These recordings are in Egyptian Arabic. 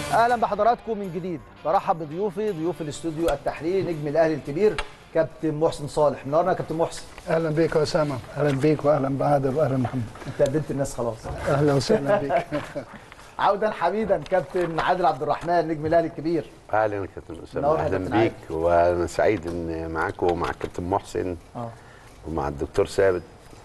اهلا بحضراتكم من جديد برحب بضيوفي ضيوف الاستوديو التحليلي نجم الاهلي الكبير كابتن محسن صالح منورنا يا كابتن محسن اهلا بيك يا اسامه اهلا بيك واهلا بعادل واهلا محمد انت قدمت الناس خلاص اهلا وسهلا بيك عودا حميدا كابتن عادل عبد الرحمن نجم الاهلي الكبير اهلا يا كابتن اسامه منور يا اهلا كابتن بيك وانا سعيد ان معاكم ومع الكابتن محسن اه ومع الدكتور ثابت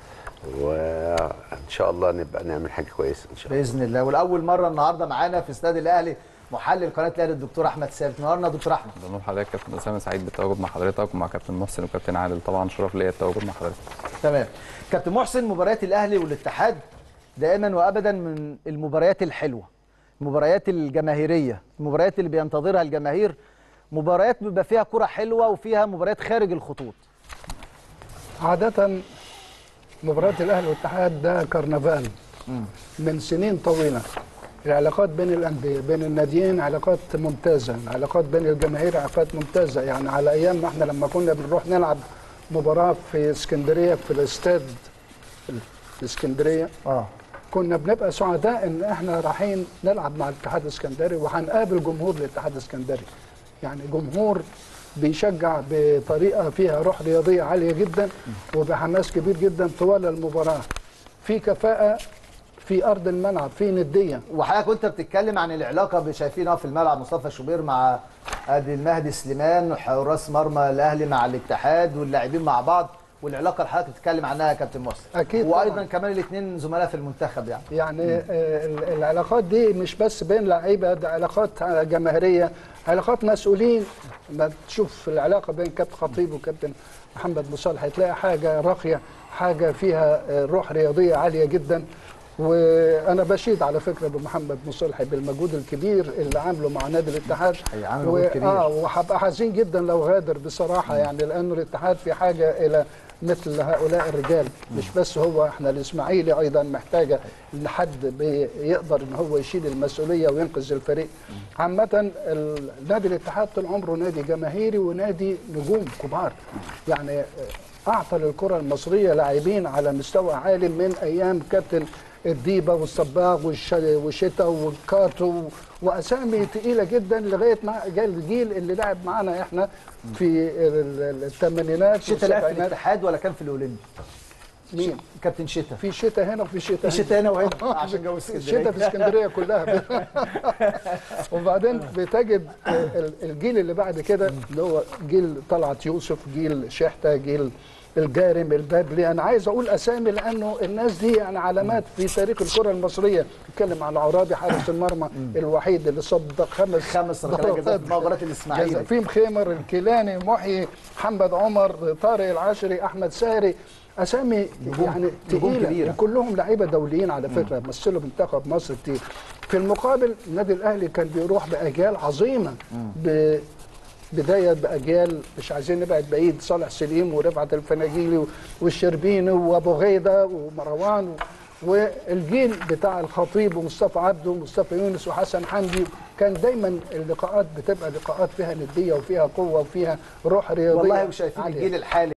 وان شاء الله نبقى نعمل حاجه كويسه ان شاء الله باذن الله والاول مره النهارده معانا في استاد الاهلي محلل قناه الاهلي الدكتور احمد ثابت منورنا يا دكتور احمد بنقول لحضرتك كابتن اسامه سعيد بالتواجد مع حضرتك ومع كابتن محسن وكابتن عادل طبعا شرف ليا التواجد مع حضرتك تمام كابتن محسن مباريات الاهلي والاتحاد دائما وابدا من المباريات الحلوه المباريات الجماهيريه المباريات اللي بينتظرها الجماهير مباريات بيبقى فيها كره حلوه وفيها مباريات خارج الخطوط عاده مباراه الاهلي والاتحاد ده كرنفال من سنين طويله العلاقات بين الانديه بين الناديين علاقات ممتازه العلاقات بين الجماهير علاقات ممتازه يعني على ايام ما احنا لما كنا بنروح نلعب مباراه في اسكندريه في الاستاد في اسكندريه اه كنا بنبقى سعداء ان احنا رايحين نلعب مع الاتحاد الاسكندري وهنقابل جمهور الاتحاد الاسكندري يعني جمهور بيشجع بطريقه فيها روح رياضيه عاليه جدا وبحماس كبير جدا طوال المباراه في كفاءه في ارض الملعب في نديه وحضرتك وانت بتتكلم عن العلاقه اللي شايفينها في الملعب مصطفى شوبير مع ادي المهدي سليمان وحراس مرمى الاهلي مع الاتحاد واللاعبين مع بعض والعلاقه اللي حضرتك بتتكلم عنها يا كابتن محسن أكيد وايضا طبعاً. كمان الاثنين زملاء في المنتخب يعني يعني آه، ال- العلاقات دي مش بس بين لعيبه ده علاقات جماهيريه علاقات مسؤولين ما تشوف العلاقه بين كابتن خطيب وكابتن محمد مصالح هتلاقي حاجه راقيه حاجه فيها آه، روح رياضيه عاليه جدا وانا بشيد على فكره بمحمد مصالح بالمجهود الكبير اللي عامله مع نادي الاتحاد حقيقي عامل و- مجهود كبير. اه وهبقى حزين جدا لو غادر بصراحه يعني لانه الاتحاد في حاجه الى مثل هؤلاء الرجال مش بس هو احنا الاسماعيلي ايضا محتاجه ان حد بيقدر ان هو يشيل المسؤوليه وينقذ الفريق عامه ال- نادي الاتحاد طول عمره نادي جماهيري ونادي نجوم كبار يعني اعطى للكره المصريه لاعبين على مستوى عالي من ايام كابتن الديبه والصباغ والش- والشتا والكاتو واسامي تقيله جدا لغايه ما جاء الجيل اللي لعب معانا احنا في ال- ال- الثمانينات شتا لعب في والسبعينات الاتحاد ولا كان في الاولمبي مين؟ كابتن شتا في شتاء هنا وفي شتاء في شتا هنا وهنا عشان جو الشتاء اسكندريه في اسكندريه كلها وبعدين بتجد ال- الجيل اللي بعد كده اللي هو جيل طلعت يوسف جيل شحته جيل الجارم البابلي انا عايز اقول اسامي لانه الناس دي يعني علامات في تاريخ الكره المصريه نتكلم عن عرابي حارس المرمى الوحيد اللي صدق خمس خمس ركلات جزاء في مباراه الاسماعيلي فيم خيمر الكيلاني محيي محمد عمر طارق العشري احمد ساري اسامي يعني نجوم تقيله كبيرة. وكلهم لعيبه دوليين على فكره مثلوا منتخب مصر كتير في المقابل النادي الاهلي كان بيروح باجيال عظيمه ب بدايه باجيال مش عايزين نبعد بعيد صالح سليم ورفعت الفناجيلي والشربيني وابو غيده ومروان و... والجيل بتاع الخطيب ومصطفى عبده ومصطفى يونس وحسن حمدي كان دايما اللقاءات بتبقى لقاءات فيها نديه وفيها قوه وفيها روح رياضيه والله وشايفين عالية. الجيل الحالي